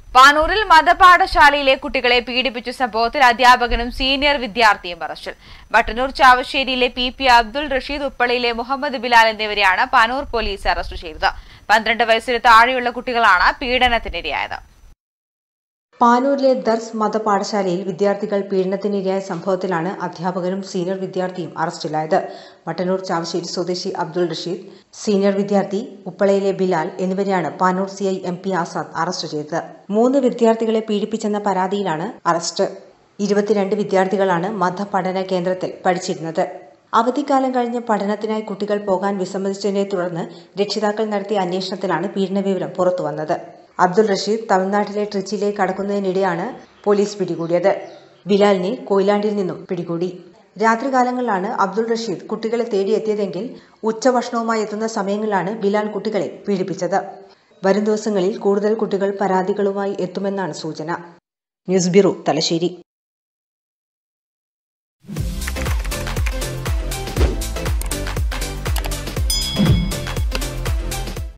പാനൂരിൽ മതപാഠശാലയിലെ കുട്ടികളെ പീഡിപ്പിച്ച സംഭവത്തിൽ അധ്യാപകനും സീനിയർ വിദ്യാർത്ഥിയും അറസ്റ്റിൽ ബട്ടന്നൂർ ചാവശ്ശേരിയിലെ പി പി അബ്ദുൾ റഷീദ് ഉപ്പളയിലെ മുഹമ്മദ് ബിലാൽ എന്നിവരെയാണ് പാനൂർ പോലീസ് അറസ്റ്റ് ചെയ്തത് പന്ത്രണ്ട് വയസ്സിന് താഴെയുള്ള കുട്ടികളാണ് പീഡനത്തിനിരയായത് പാനൂരിലെ ദർസ് മതപാഠശാലയിൽ വിദ്യാർത്ഥികൾ പീഡനത്തിനിരയായ സംഭവത്തിലാണ് അധ്യാപകനും സീനിയർ വിദ്യാർത്ഥിയും അറസ്റ്റിലായത് മട്ടന്നൂർ ചാവശ്ശേരി സ്വദേശി അബ്ദുൾ റഷീദ് സീനിയർ വിദ്യാർത്ഥി ഉപ്പളയിലെ ബിലാൽ എന്നിവരെയാണ് Panoor C I M P Azad arrest ചെയ്തത് മൂന്ന് വിദ്യാർത്ഥികളെ പീഡിപ്പിച്ചെന്ന പരാതിയിലാണ് അറസ്റ്റ് ഇരുപത്തിരണ്ട് വിദ്യാർത്ഥികളാണ് മതപഠന കേന്ദ്രത്തിൽ പഠിച്ചിരുന്നത് അവധിക്കാലം കഴിഞ്ഞ് പഠനത്തിനായി കുട്ടികൾ പോകാൻ വിസമ്മതിച്ചതിനെ തുടർന്ന് രക്ഷിതാക്കൾ നടത്തിയ അന്വേഷണത്തിലാണ് പീഡനവിവരം പുറത്തുവന്നത് അബ്ദുൾ റഷീദ് തമിഴ്നാട്ടിലെ ട്രിച്ചിയിലേക്ക് കടക്കുന്നതിനിടെയാണ് പോലീസ് പിടികൂടിയത് ബിലാലിനെ കൊയിലാണ്ടിൽ നിന്നും പിടികൂടി രാത്രികാലങ്ങളിലാണ് അബ്ദുൾ റഷീദ് കുട്ടികളെ തേടിയെത്തിയതെങ്കിൽ ഉച്ചഭക്ഷണവുമായി എത്തുന്ന സമയങ്ങളിലാണ് ബിലാൽ കുട്ടികളെ പീഡിപ്പിച്ചത് വരും ദിവസങ്ങളിൽ കൂടുതൽ കുട്ടികൾ പരാതികളുമായി എത്തുമെന്നാണ് സൂചന ന്യൂസ് ബ്യൂറോ തലശ്ശേരി